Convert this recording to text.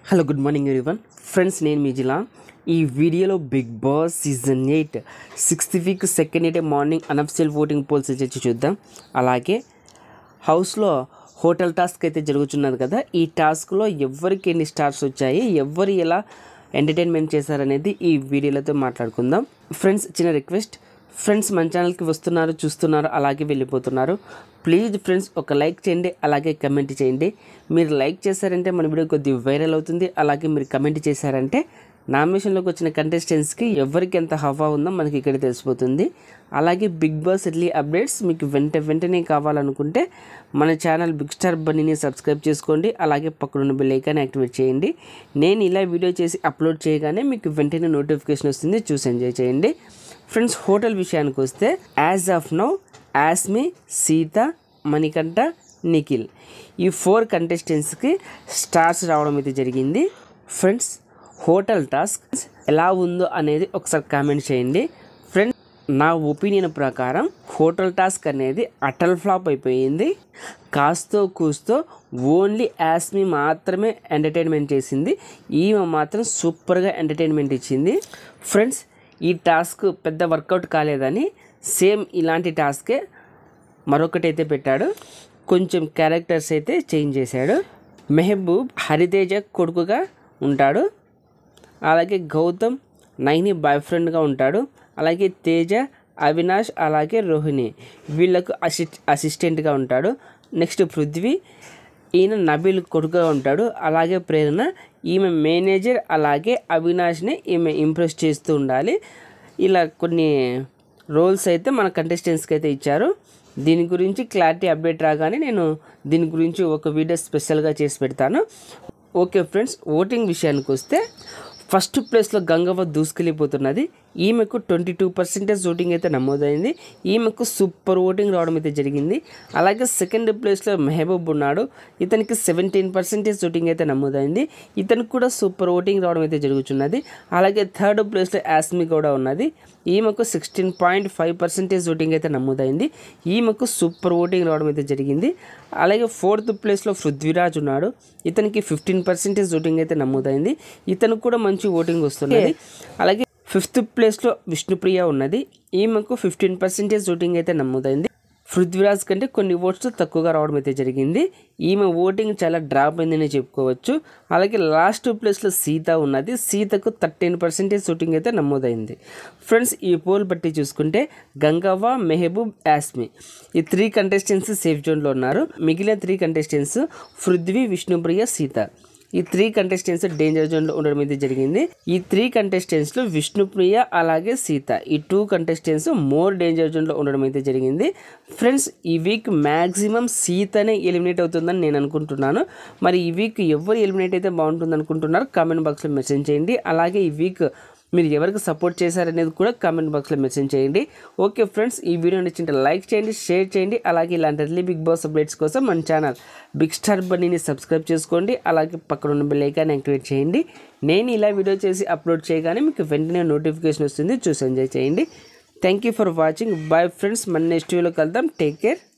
hello good morning everyone friends నేను మీ జిలా ఈ వీడియోలో Bigg Boss season eight sixth week second eight morning unofficial voting polls వచ్చి చూద్దాం అలాగే హౌస్లో హోటల్ టాస్క్ అయితే జరుగుతున్నది కదా ఈ టాస్క్లో ఎవరికి ఎన్ని స్టార్స్ వచ్చాయి ఎవరు ఎలా ఎంటర్టైన్మెంట్ చేశారనేది ఈ వీడియోలతో మాట్లాడుకుందాం ఫ్రెండ్స్ చిన్న రిక్వెస్ట్ ఫ్రెండ్స్ మన ఛానల్కి వస్తున్నారు చూస్తున్నారు అలాగే వెళ్ళిపోతున్నారు ప్లీజ్ ఫ్రెండ్స్ ఒక లైక్ చేయండి అలాగే కమెంట్ చేయండి మీరు లైక్ చేశారంటే మన వీడియో కొద్దిగా వైరల్ అవుతుంది అలాగే మీరు కమెంట్ చేశారంటే నామినేషన్లోకి వచ్చిన కంటెస్టెంట్స్కి ఎవరికి ఎంత హవా ఉందో మనకి ఇక్కడ తెలిసిపోతుంది అలాగే బిగ్ బాస్ ఎర్లీ అప్డేట్స్ మీకు వెంట వెంటనే కావాలనుకుంటే మన ఛానల్ బిగ్ స్టార్ బన్నీని సబ్స్క్రైబ్ చేసుకోండి అలాగే పక్కనున్న బెల్ ఐకాన్ యాక్టివేట్ చేయండి నేను ఇలా వీడియో చేసి అప్లోడ్ చేయగానే మీకు వెంటనే నోటిఫికేషన్ వస్తుంది చూసి ఎంజాయ్ చేయండి ఫ్రెండ్స్ హోటల్ విషయానికి వస్తే as of now Yashmi Seetha Manikanta Nikhil ఈ ఫోర్ కంటెస్టెంట్స్కి స్టార్స్ రావడం అయితే జరిగింది ఫ్రెండ్స్ హోటల్ టాస్క్ ఎలా ఉందో అనేది ఒకసారి కామెంట్ చేయండి ఫ్రెండ్స్ నా ఒపీనియన్ ప్రకారం హోటల్ టాస్క్ అనేది అటల్ ఫ్లాప్ అయిపోయింది కాస్తో కూస్తో ఓన్లీ యాస్మి మాత్రమే ఎంటర్టైన్మెంట్ చేసింది ఈమె మాత్రం సూపర్గా ఎంటర్టైన్మెంట్ ఇచ్చింది ఫ్రెండ్స్ ఈ టాస్క్ పెద్ద వర్కౌట్ కాలేదని సేమ్ ఇలాంటి టాస్కే మరొకటి అయితే పెట్టాడు కొంచెం క్యారెక్టర్స్ అయితే చేంజ్ చేశాడు మెహబూబ్ హరితేజ కొడుకుగా ఉంటాడు అలాగే గౌతమ్ నైని బాయ్ ఫ్రెండ్గా ఉంటాడు అలాగే తేజ అవినాష్ అలాగే రోహిణి వీళ్ళకు అసిస్ట్ అసిస్టెంట్గా ఉంటాడు నెక్స్ట్ పృథ్వీ ఈయన నబీల్ కొడుకుగా ఉంటాడు అలాగే ప్రేరణ ఈమె మేనేజర్ అలాగే అవినాష్ని ఈమె ఇంప్రెస్ చేస్తూ ఉండాలి ఇలా కొన్ని రోల్స్ అయితే మన కంటెస్టెంట్స్కి అయితే ఇచ్చారు దీని గురించి క్లారిటీ అప్డేట్ రాగానే నేను దీని గురించి ఒక వీడియో స్పెషల్గా చేసి పెడతాను ఓకే ఫ్రెండ్స్ ఓటింగ్ విషయానికి వస్తే ఫస్ట్ ప్లేస్లో గంగవ్వ దూసుకెళ్ళిపోతున్నది ఈమెకు ట్వంటీ టూ పర్సెంటేజ్ ఓటింగ్ అయితే నమోదైంది ఈమెకు సూపర్ ఓటింగ్ రావడం అయితే జరిగింది అలాగే సెకండ్ ప్లేస్లో మెహబూబ్ ఉన్నాడు ఇతనికి సెవెంటీన్ పర్సెంటేజ్ ఓటింగ్ అయితే నమోదైంది ఇతనికి కూడా సూపర్ ఓటింగ్ రావడం అయితే జరుగుతున్నది అలాగే థర్డ్ ప్లేస్లో యాస్మి కూడా ఉన్నది ఈమెకు sixteen point five percentage voting అయితే నమోదైంది ఈమెకు సూపర్ ఓటింగ్ రావడం అయితే జరిగింది అలాగే ఫోర్త్ ప్లేస్లో పృథ్వీరాజ్ ఉన్నాడు ఇతనికి ఫిఫ్టీన్ పర్సెంటేజ్ ఓటింగ్ అయితే నమోదైంది ఇతనికి కూడా మంచి ఓటింగ్ వస్తున్నది అలాగే ఫిఫ్త్ ప్లేస్లో విష్ణుప్రియ ఉన్నది ఈమెకు ఫిఫ్టీన్ పర్సెంటేజ్ ఓటింగ్ అయితే నమోదైంది పృథ్వీరాజ్ కంటే కొన్ని ఓట్స్ తక్కువగా రావడం అయితే జరిగింది ఈమె ఓటింగ్ చాలా డ్రాప్ అయిందని చెప్పుకోవచ్చు అలాగే లాస్ట్ ప్లేస్లో సీత ఉన్నది సీతకు థర్టీన్ పర్సెంటేజ్ ఓటింగ్ అయితే నమోదైంది ఫ్రెండ్స్ ఈ పోల్ బట్టి చూసుకుంటే గంగవ్వ మెహబూబ్ యాస్మి ఈ త్రీ కంటెస్టెంట్స్ సేఫ్ జోన్లో ఉన్నారు మిగిలిన త్రీ కంటెస్టెంట్స్ పృథ్వీ విష్ణుప్రియ సీత ఈ త్రీ కంటెస్టెంట్స్ డేంజర్ జోన్లో ఉండడం అయితే జరిగింది ఈ త్రీ కంటెస్టెంట్స్లో విష్ణుప్రియ అలాగే సీత ఈ టూ కంటెస్టెంట్స్ మోర్ డేంజర్ జోన్లో ఉండడం అయితే జరిగింది ఫ్రెండ్స్ ఈ వీక్ మ్యాక్సిమం సీతనే ఎలిమినేట్ అవుతుందని నేను అనుకుంటున్నాను మరి ఈ వీక్ ఎవరు ఎలిమినేట్ అయితే బాగుంటుంది అనుకుంటున్నారు కామెంట్ బాక్స్లో మెసేజ్ చేయండి అలాగే ఈ వీక్ మీరు ఎవరికి సపోర్ట్ చేశారనేది కూడా కామెంట్ బాక్స్లో మెసేజ్ చేయండి ఓకే ఫ్రెండ్స్ ఈ వీడియో నచ్చింటే లైక్ చేయండి షేర్ చేయండి అలాగే ఇలాంటి ఎర్లీ బిగ్ బాస్ అప్డేట్స్ కోసం మన ఛానల్ బిగ్ స్టార్ బన్నీని సబ్స్క్రైబ్ చేసుకోండి అలాగే పక్కన ఉన్న బెల్ ఐకాన్ యాక్టివేట్ చేయండి నేను ఇలా వీడియో చేసి అప్లోడ్ చేయగానే మీకు వెంటనే నోటిఫికేషన్ వస్తుంది చూసి ఎంజాయ్ చేయండి thank you for watching bye friends మన నెక్స్ట్ వీడియోలో కలుద్దాం టేక్ కేర్